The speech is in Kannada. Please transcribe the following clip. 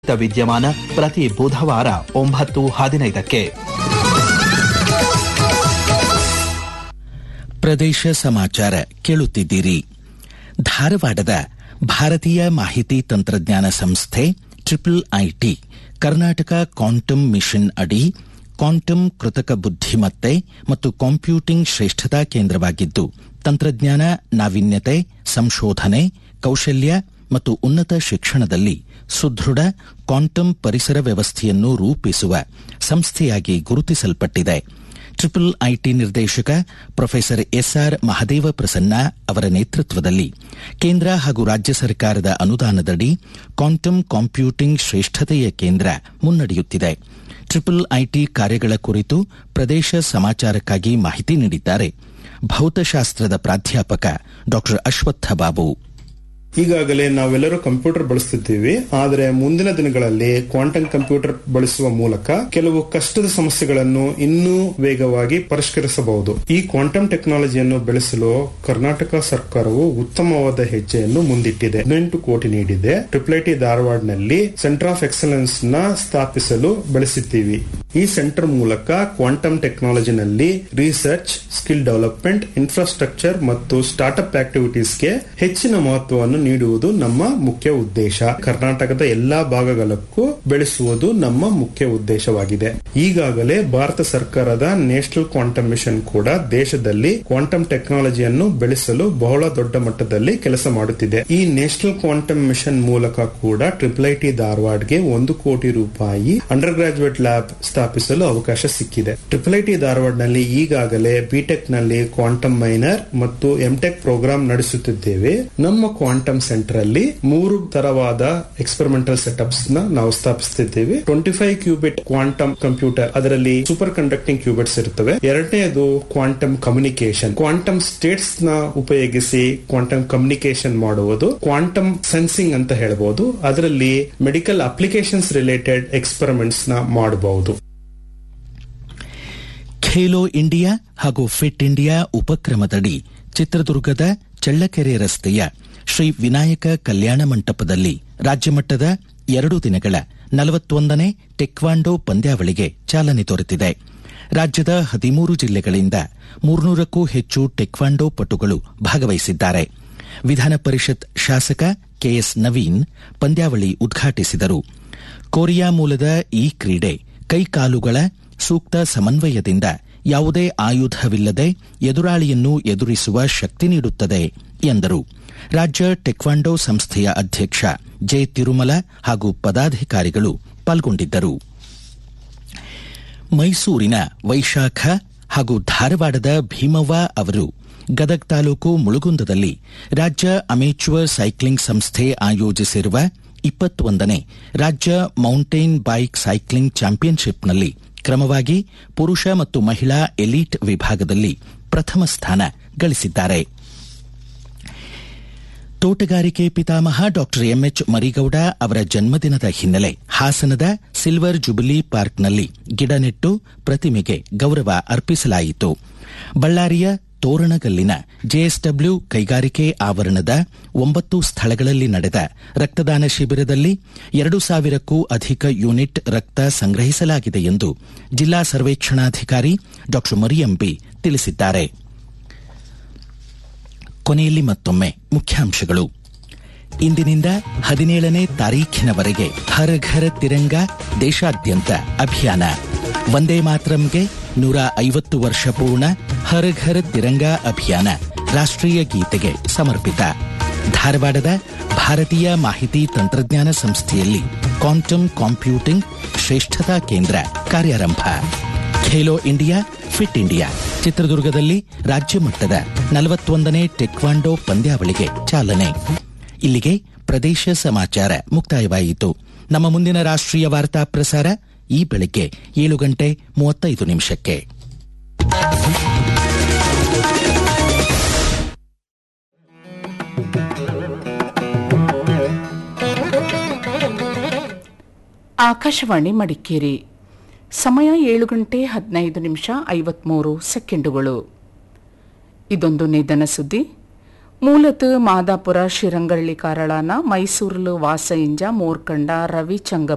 ವಿದ್ಯಮಾನ ಪ್ರತಿ ಬುಧವಾರ ಒಂಬತ್ತು ಹದಿನೈದಕ್ಕೆ ಪ್ರದೇಶ ಸಮಾಚಾರ ಕೇಳುತ್ತಿದ್ದೀರಿ ಧಾರವಾಡದ ಭಾರತೀಯ ಮಾಹಿತಿ ತಂತ್ರಜ್ಞಾನ ಸಂಸ್ಥೆ triple IT Karnataka quantum mission ಅಡಿ ಕ್ವಾಂಟಮ್ ಕೃತಕ ಬುದ್ಧಿಮತ್ತೆ ಮತ್ತು ಕಂಪ್ಯೂಟಿಂಗ್ ಶ್ರೇಷ್ಠತಾ ಕೇಂದ್ರವಾಗಿದ್ದು ತಂತ್ರಜ್ಞಾನ ನಾವೀನ್ಯತೆ ಸಂಶೋಧನೆ ಕೌಶಲ್ಯ ಮತ್ತು ಉನ್ನತ ಶಿಕ್ಷಣದಲ್ಲಿ ಸುದೃಢ ಕ್ವಾಂಟಮ್ ಪರಿಸರ ವ್ಯವಸ್ಥೆಯನ್ನು ರೂಪಿಸುವ ಸಂಸ್ಥೆಯಾಗಿ ಗುರುತಿಸಲ್ಪಟ್ಟಿದೆ ಟ್ರಿಪಲ್ ಐಟಿ ನಿರ್ದೇಶಕ ಪ್ರೊಫೆಸರ್ ಎಸ್ಆರ್ ಮಹದೇವ ಪ್ರಸನ್ನ ಅವರ ನೇತೃತ್ವದಲ್ಲಿ ಕೇಂದ್ರ ಹಾಗೂ ರಾಜ್ಯ ಸರ್ಕಾರದ ಅನುದಾನದಡಿ ಕ್ವಾಂಟಮ್ ಕಂಪ್ಯೂಟಿಂಗ್ ಶ್ರೇಷ್ಠತೆಯ ಕೇಂದ್ರ ಮುನ್ನಡೆಯುತ್ತಿದೆ ಟ್ರಿಪಲ್ ಐಟಿ ಕಾರ್ಯಗಳ ಕುರಿತು ಪ್ರದೇಶ ಸಮಾಚಾರಕ್ಕಾಗಿ ಮಾಹಿತಿ ನೀಡಿದ್ದಾರೆ ಭೌತಶಾಸ್ತ್ರದ ಪ್ರಾಧ್ಯಾಪಕ ಡಾ ಅಶ್ವತ್ಥ ಬಾಬು ಈಗಾಗಲೇ ನಾವೆಲ್ಲರೂ ಕಂಪ್ಯೂಟರ್ ಬಳಸುತ್ತಿದ್ದೀವಿ ಆದರೆ ಮುಂದಿನ ದಿನಗಳಲ್ಲಿ ಕ್ವಾಂಟಮ್ ಕಂಪ್ಯೂಟರ್ ಬಳಸುವ ಮೂಲಕ ಕೆಲವು ಕಷ್ಟದ ಸಮಸ್ಯೆಗಳನ್ನು ಇನ್ನೂ ವೇಗವಾಗಿ ಪರಿಷ್ಕರಿಸಬಹುದು ಈ ಕ್ವಾಂಟಮ್ ಟೆಕ್ನಾಲಜಿಯನ್ನು ಬೆಳೆಸಲು ಕರ್ನಾಟಕ ಸರ್ಕಾರವು ಉತ್ತಮವಾದ ಹೆಜ್ಜೆಯನ್ನು ಮುಂದಿಟ್ಟಿದೆ ಹದಿನೆಂಟು ಕೋಟಿ ನೀಡಿದೆ ಟ್ರಿಪಲ್ ಐಟಿ ಧಾರವಾಡನಲ್ಲಿ ಸೆಂಟರ್ ಆಫ್ ಎಕ್ಸಲೆನ್ಸ್ ನ ಸ್ಥಾಪಿಸಲು ಬೆಳೆಸಿದ್ದೀವಿ ಈ ಸೆಂಟರ್ ಮೂಲಕ ಕ್ವಾಂಟಮ್ ಟೆಕ್ನಾಲಜಿನಲ್ಲಿ ರಿಸರ್ಚ್ ಸ್ಕಿಲ್ ಡೆವಲಪ್ಮೆಂಟ್ ಇನ್ಫ್ರಾಸ್ಟ್ರಕ್ಚರ್ ಮತ್ತು ಸ್ಟಾರ್ಟ್ಅಪ್ ಆಕ್ಟಿವಿಟೀಸ್ಗೆ ಹೆಚ್ಚಿನ ಮಹತ್ವವನ್ನು ನೀಡುವುದು ನಮ್ಮ ಮುಖ್ಯ ಉದ್ದೇಶ ಕರ್ನಾಟಕದ ಎಲ್ಲಾ ಭಾಗಗಳಕ್ಕೂ ಬೆಳೆಸುವುದು ನಮ್ಮ ಮುಖ್ಯ ಉದ್ದೇಶವಾಗಿದೆ ಈಗಾಗಲೇ ಭಾರತ ಸರ್ಕಾರದ ನ್ಯಾಷನಲ್ ಕ್ವಾಂಟಮ್ ಮಿಷನ್ ಕೂಡ ದೇಶದಲ್ಲಿ ಕ್ವಾಂಟಮ್ ಟೆಕ್ನಾಲಜಿಯನ್ನು ಬೆಳೆಸಲು ಬಹಳ ದೊಡ್ಡ ಮಟ್ಟದಲ್ಲಿ ಕೆಲಸ ಮಾಡುತ್ತಿದೆ ಈ ನ್ಯಾಷನಲ್ ಕ್ವಾಂಟಮ್ ಮಿಷನ್ ಮೂಲಕ ಕೂಡ ಟ್ರಿಪಲ್ ಐಟಿ ಧಾರವಾಡ್ಗೆ ಒಂದು ಕೋಟಿ ರೂಪಾಯಿ ಅಂಡರ್ ಗ್ರಾಜುಯೇಟ್ ಲ್ಯಾಬ್ ಸ್ಥಾಪಿಸಲು ಅವಕಾಶ ಸಿಕ್ಕಿದೆ ಟ್ರಿಪಲ್ ಐಟಿ ಧಾರವಾಡ್ನಲ್ಲಿ ಈಗಾಗಲೇ ಬಿಟೆಕ್ ನಲ್ಲಿ ಕ್ವಾಂಟಮ್ ಮೈನರ್ ಮತ್ತು ಎಂಟೆಕ್ ಪ್ರೋಗ್ರಾಂ ನಡೆಸುತ್ತಿದ್ದೇವೆ ನಮ್ಮ ಕ್ವಾಂಟಮ್ ಸೆಂಟರ್ ಅಲ್ಲಿ ಮೂರು ತರವಾದ ಎಕ್ಸ್ಪೆರಿಮೆಂಟಲ್ ಸೆಟಪ್ಸ್ ನ ನಾವು ಸ್ಥಾಪಿಸುತ್ತಿದ್ದೇವೆ twenty five qubit quantum computer ಅದರಲ್ಲಿ ಸೂಪರ್ ಕಂಡಕ್ಟಿಂಗ್ ಕ್ಯೂಬಿಟ್ಸ್ ಇರುತ್ತವೆ ಎರಡನೆಯದು ಕ್ವಾಂಟಮ್ ಕಮ್ಯುನಿಕೇಶನ್ ಕ್ವಾಂಟಮ್ ಸ್ಟೇಟ್ಸ್ ನ ಉಪಯೋಗಿಸಿ ಕ್ವಾಂಟಮ್ ಕಮ್ಯುನಿಕೇಶನ್ ಮಾಡುವುದು ಕ್ವಾಂಟಮ್ ಸೆನ್ಸಿಂಗ್ ಅಂತ ಹೇಳಬಹುದು ಅದರಲ್ಲಿ ಮೆಡಿಕಲ್ ಅಪ್ಲಿಕೇಶನ್ಸ್ ರಿಲೇಟೆಡ್ ಎಕ್ಸ್ಪೆರಿಮೆಂಟ್ಸ್ ನ ಮಾಡಬಹುದು ಖೇಲೋ ಇಂಡಿಯಾ ಹಾಗೂ ಫಿಟ್ ಇಂಡಿಯಾ ಉಪಕ್ರಮದಡಿ ಚಿತ್ರದುರ್ಗದ ಚಳ್ಳಕೆರೆ ರಸ್ತೆಯ ಶ್ರೀ ವಿನಾಯಕ ಕಲ್ಯಾಣ ಮಂಟಪದಲ್ಲಿ ರಾಜ್ಯಮಟ್ಟದ ಎರಡು ದಿನಗಳ ನಲವತ್ತೊಂದನೇ ಟೆಕ್ವಾಂಡೋ ಪಂದ್ಯಾವಳಿಗೆ ಚಾಲನೆ ದೊರೆತಿದೆ ರಾಜ್ಯದ ಹದಿಮೂರು ಜಿಲ್ಲೆಗಳಿಂದ ಮೂರ್ನೂರಕ್ಕೂ ಹೆಚ್ಚು ಟೆಕ್ವಾಂಡೋ ಪಟುಗಳು ಭಾಗವಹಿಸಿದ್ದಾರೆ ವಿಧಾನ ಪರಿಷತ್ ಶಾಸಕ ಕೆಎಸ್ ನವೀನ್ ಪಂದ್ಯಾವಳಿ ಉದ್ಘಾಟಿಸಿದರು ಕೊರಿಯಾ ಮೂಲದ ಈ ಕ್ರೀಡೆ ಕೈಕಾಲುಗಳ ಸೂಕ್ತ ಸಮನ್ವಯದಿಂದ ಯಾವುದೇ ಆಯುಧವಿಲ್ಲದೆ ಎದುರಾಳಿಯನ್ನು ಎದುರಿಸುವ ಶಕ್ತಿ ನೀಡುತ್ತದೆ ಎಂದರು ರಾಜ್ಯ ಟೆಕ್ವಾಂಡೋ ಸಂಸ್ಥೆಯ ಅಧ್ಯಕ್ಷ ಜೆ ತಿರುಮಲ ಹಾಗೂ ಪದಾಧಿಕಾರಿಗಳು ಪಾಲ್ಗೊಂಡಿದ್ದರು ಮೈಸೂರಿನ ವೈಶಾಖ ಹಾಗೂ ಧಾರವಾಡದ ಭೀಮವ್ವ ಅವರು ಗದಗ್ ತಾಲೂಕು ಮುಳುಗುಂದದಲ್ಲಿ ರಾಜ್ಯ ಅಮೇಚ್ಯೂರ್ ಸೈಕ್ಲಿಂಗ್ ಸಂಸ್ಥೆ ಆಯೋಜಿಸಿರುವ ಇಪ್ಪತ್ತೊಂದನೇ ರಾಜ್ಯ ಮೌಂಟೇನ್ ಬೈಕ್ ಸೈಕ್ಲಿಂಗ್ ಚಾಂಪಿಯನ್ಶಿಪ್ನಲ್ಲಿ ಕ್ರಮವಾಗಿ ಪುರುಷ ಮತ್ತು ಮಹಿಳಾ ಎಲೀಟ್ ವಿಭಾಗದಲ್ಲಿ ಪ್ರಥಮ ಸ್ಥಾನ ಗಳಿಸಿದ್ದಾರೆ ತೋಟಗಾರಿಕೆ ಪಿತಾಮಹ ಡಾಕ್ಟರ್ ಎಂಎಚ್ ಮರಿಗೌಡ ಅವರ ಜನ್ಮದಿನದ ಹಿನ್ನೆಲೆ ಹಾಸನದ ಸಿಲ್ವರ್ ಜುಬಿಲಿ ಪಾರ್ಕ್ನಲ್ಲಿ ಗಿಡ ನೆಟ್ಟು ಪ್ರತಿಮೆಗೆ ಗೌರವ ಅರ್ಪಿಸಲಾಯಿತು ಬಳ್ಳಾರಿಯ ತೋರಣಗಲ್ಲಿನ ಜೆಎಸ್ಡಬ್ಲ್ಯೂ ಕೈಗಾರಿಕೆ ಆವರಣದ ಒಂಬತ್ತು ಸ್ಥಳಗಳಲ್ಲಿ ನಡೆದ ರಕ್ತದಾನ ಶಿಬಿರದಲ್ಲಿ ಎರಡು ಸಾವಿರಕ್ಕೂ ಅಧಿಕ ಯೂನಿಟ್ ರಕ್ತ ಸಂಗ್ರಹಿಸಲಾಗಿದೆ ಎಂದು ಜಿಲ್ಲಾ ಸರ್ವೇಕ್ಷಣಾಧಿಕಾರಿ ಡಾ ಮರಿಯಂಬಿ ತಿಳಿಸಿದ್ದಾರೆ ಕೊನೆಯಲ್ಲಿ ಮತ್ತೊಮ್ಮೆ ಮುಖ್ಯಾಂಶಗಳು ಇಂದಿನಿಂದ ಹದಿನೇಳನೇ ತಾರೀಖಿನವರೆಗೆ ಹರ ಘರ ತಿರಂಗ ದೇಶಾದ್ಯಂತ ಅಭಿಯಾನ ವಂದೇ ಮಾತರಂಗೆ ನೂರ ಐವತ್ತು ವರ್ಷ ಪೂರ್ಣ ಹರ ಘರ ತಿರಂಗ ಅಭಿಯಾನ ರಾಷ್ಟ್ರೀಯ ಗೀತೆಗೆ ಸಮರ್ಪಿತ ಧಾರವಾಡದ ಭಾರತೀಯ ಮಾಹಿತಿ ತಂತ್ರಜ್ಞಾನ ಸಂಸ್ಥೆಯಲ್ಲಿ ಕ್ವಾಂಟಮ್ ಕಂಪ್ಯೂಟಿಂಗ್ ಶ್ರೇಷ್ಠತಾ ಕೇಂದ್ರ ಕಾರ್ಯಾರಂಭ ಖೇಲೋ ಇಂಡಿಯಾ ಫಿಟ್ ಇಂಡಿಯಾ ಚಿತ್ರದುರ್ಗದಲ್ಲಿ ರಾಜ್ಯ ಮಟ್ಟದ ನಲವತ್ತೊಂದನೇ ಟೆಕ್ವಾಂಡೋ ಪಂದ್ಯಾವಳಿಗೆ ಚಾಲನೆ ಇಲ್ಲಿಗೆ ಪ್ರದೇಶ ಸಮಾಚಾರ ಮುಕ್ತಾಯವಾಯಿತು ನಮ್ಮ ಮುಂದಿನ ರಾಷ್ಟ್ರೀಯ ವಾರ್ತಾ ಪ್ರಸಾರ ಈ ಬೆಳಗ್ಗೆ ಏಳು ಗಂಟೆ ಮೂವತ್ತೈದು ನಿಮಿಷಕ್ಕೆ ಆಕಾಶವಾಣಿ ಮಡಿಕೇರಿ ಸಮಯ ಏಳು ಗಂಟೆ ಹದಿನೈದು ನಿಮಿಷ ಐವತ್ಮೂರು ಸೆಕೆಂಡುಗಳು ಇದೊಂದು ನಿಧನ ಸುದ್ದಿ ಮೂಲತಃ ಮಾದಾಪುರ ಶಿರಂಗಳ್ಳಿ ಕಾರಳಾನ ಮೈಸೂರಲು ವಾಸ ಇಂಜ ಮೋರ್ಕಂಡ ರವಿ ಚಂಗ